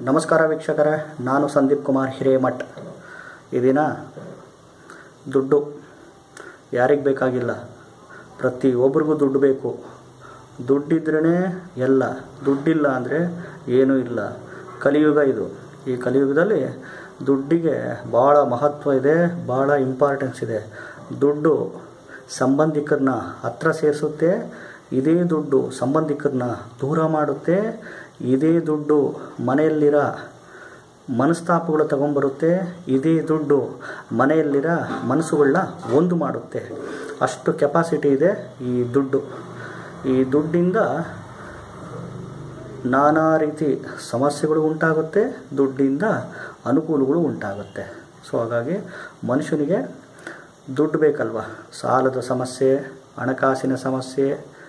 ನಮಸ್ಕಾರ ವೀಕ್ಷಕರೇ ನಾನು ಸಂದೀಪ್ ಕುಮಾರ್ ಹಿರೇಮಠ್ ಈ ದಿನ ದುಡ್ಡು ಯಾರಿಗೆ ಬೇಕಾಗಿಲ್ಲ ಪ್ರತಿಯೊಬ್ಬರಿಗೂ ದುಡ್ಡು ಬೇಕು ದುಡ್ಡಿದ್ರೇ ಎಲ್ಲ ದುಡ್ಡಿಲ್ಲ ಅಂದರೆ ಏನೂ ಇಲ್ಲ ಕಲಿಯುಗ ಇದು ಈ ಕಲಿಯುಗದಲ್ಲಿ ದುಡ್ಡಿಗೆ ಭಾಳ ಮಹತ್ವ ಇದೆ ಭಾಳ ಇಂಪಾರ್ಟೆನ್ಸ್ ಇದೆ ದುಡ್ಡು ಸಂಬಂಧಿಕರನ್ನ ಹತ್ರ ಸೇರಿಸುತ್ತೆ ಇದೇ ದುಡ್ಡು ಸಂಬಂಧಿಕರನ್ನ ದೂರ ಮಾಡುತ್ತೆ ಇದೇ ದುಡ್ಡು ಮನೆಯಲ್ಲಿರೋ ಮನಸ್ತಾಪಗಳು ತಗೊಂಬರುತ್ತೆ ಇದೇ ದುಡ್ಡು ಮನೆಯಲ್ಲಿರೋ ಮನಸ್ಸುಗಳನ್ನ ಒಂದು ಮಾಡುತ್ತೆ ಅಷ್ಟು ಕೆಪಾಸಿಟಿ ಇದೆ ಈ ದುಡ್ಡು ಈ ದುಡ್ಡಿಂದ ನಾನಾ ರೀತಿ ಸಮಸ್ಯೆಗಳು ಉಂಟಾಗುತ್ತೆ ದುಡ್ಡಿಂದ ಅನುಕೂಲಗಳು ಉಂಟಾಗುತ್ತೆ ಸೊ ಹಾಗಾಗಿ ಮನುಷ್ಯನಿಗೆ ದುಡ್ಡು ಬೇಕಲ್ವ ಸಾಲದ ಸಮಸ್ಯೆ ಹಣಕಾಸಿನ ಸಮಸ್ಯೆ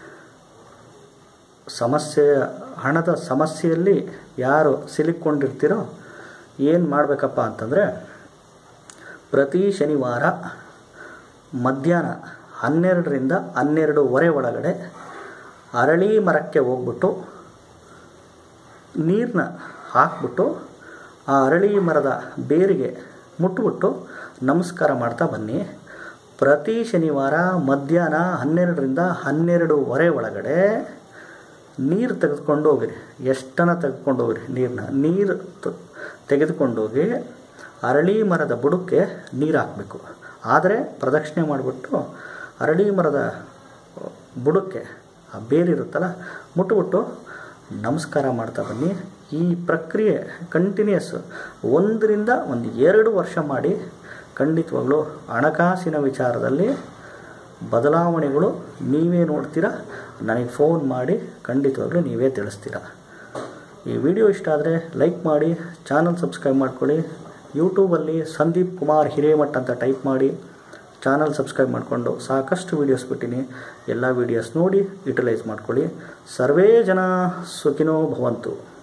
ಸಮಸ್ಯೆ ಹಣದ ಸಮಸ್ಯೆಯಲ್ಲಿ ಯಾರು ಸಿಲುಕೊಂಡಿರ್ತೀರೋ ಏನು ಮಾಡಬೇಕಪ್ಪ ಅಂತಂದರೆ ಪ್ರತಿ ಶನಿವಾರ ಮಧ್ಯಾಹ್ನ ಹನ್ನೆರಡರಿಂದ ಹನ್ನೆರಡೂವರೆ ಒಳಗಡೆ ಅರಳಿ ಮರಕ್ಕೆ ಹೋಗ್ಬಿಟ್ಟು ನೀರನ್ನ ಹಾಕ್ಬಿಟ್ಟು ಆ ಅರಳಿ ಮರದ ಬೇರಿಗೆ ಮುಟ್ಬಿಟ್ಟು ನಮಸ್ಕಾರ ಮಾಡ್ತಾ ಬನ್ನಿ ಪ್ರತಿ ಶನಿವಾರ ಮಧ್ಯಾಹ್ನ ಹನ್ನೆರಡರಿಂದ ಹನ್ನೆರಡೂವರೆ ಒಳಗಡೆ ನೀರು ತೆಗೆದುಕೊಂಡು ಹೋಗಿರಿ ಎಷ್ಟನ ತೆಗೆದುಕೊಂಡು ಹೋಗಿರಿ ನೀರನ್ನ ನೀರು ತ- ತೆಗೆದುಕೊಂಡೋಗಿ ಅರಳಿ ಮರದ ಬುಡಕ್ಕೆ ನೀರು ಹಾಕಬೇಕು ಆದರೆ ಪ್ರದಕ್ಷಿಣೆ ಮಾಡಿಬಿಟ್ಟು ಅರಳಿ ಮರದ ಬುಡಕ್ಕೆ ಆ ಬೇರಿರುತ್ತಲ್ಲ ಮುಟ್ಬಿಟ್ಟು ನಮಸ್ಕಾರ ಮಾಡ್ತಾ ಬನ್ನಿ ಈ ಪ್ರಕ್ರಿಯೆ ಕಂಟಿನ್ಯೂಸ್ ಒಂದರಿಂದ ಒಂದು ಎರಡು ವರ್ಷ ಮಾಡಿ ಖಂಡಿತವಾಗ್ಲೂ ಹಣಕಾಸಿನ ವಿಚಾರದಲ್ಲಿ ಬದಲಾವಣೆಗಳು ನೀವೇ ನೋಡ್ತೀರಾ ನನಗೆ ಫೋನ್ ಮಾಡಿ ಖಂಡಿತವಾಗ್ಲೂ ನೀವೇ ತಿಳಿಸ್ತೀರಾ ಈ ವಿಡಿಯೋ ಇಷ್ಟ ಆದರೆ ಲೈಕ್ ಮಾಡಿ ಚಾನಲ್ ಸಬ್ಸ್ಕ್ರೈಬ್ ಮಾಡ್ಕೊಳ್ಳಿ ಯೂಟ್ಯೂಬಲ್ಲಿ ಸಂದೀಪ್ ಕುಮಾರ್ ಹಿರೇಮಠ್ ಅಂತ ಟೈಪ್ ಮಾಡಿ ಚಾನಲ್ ಸಬ್ಸ್ಕ್ರೈಬ್ ಮಾಡಿಕೊಂಡು ಸಾಕಷ್ಟು ವೀಡಿಯೋಸ್ ಬಿಟ್ಟಿನಿ ಎಲ್ಲ ವೀಡಿಯೋಸ್ ನೋಡಿ ಯುಟಿಲೈಸ್ ಮಾಡ್ಕೊಳ್ಳಿ ಸರ್ವೇ ಜನ ಸುಖಿನೋ ಭವಂತು